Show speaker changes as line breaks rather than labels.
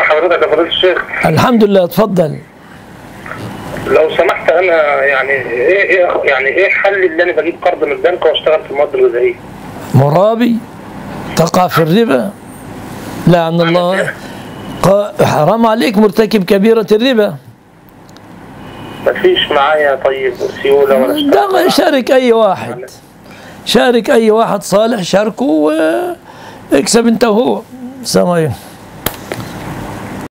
حضرتك يا فضيله الشيخ
الحمد لله اتفضل
لو سمحت انا يعني ايه ايه يعني ايه حل اللي انا بجيب قرض من البنك واشتغل في المواد الغذائيه
مرابي تقع في الربا لعن الله قا- حرام عليك مرتكب كبيرة الربا
مفيش معايا طيب سيوله ولا اشتغل
ده شارك أي واحد شارك أي واحد صالح شاركه واكسب أنت وهو السلام عليكم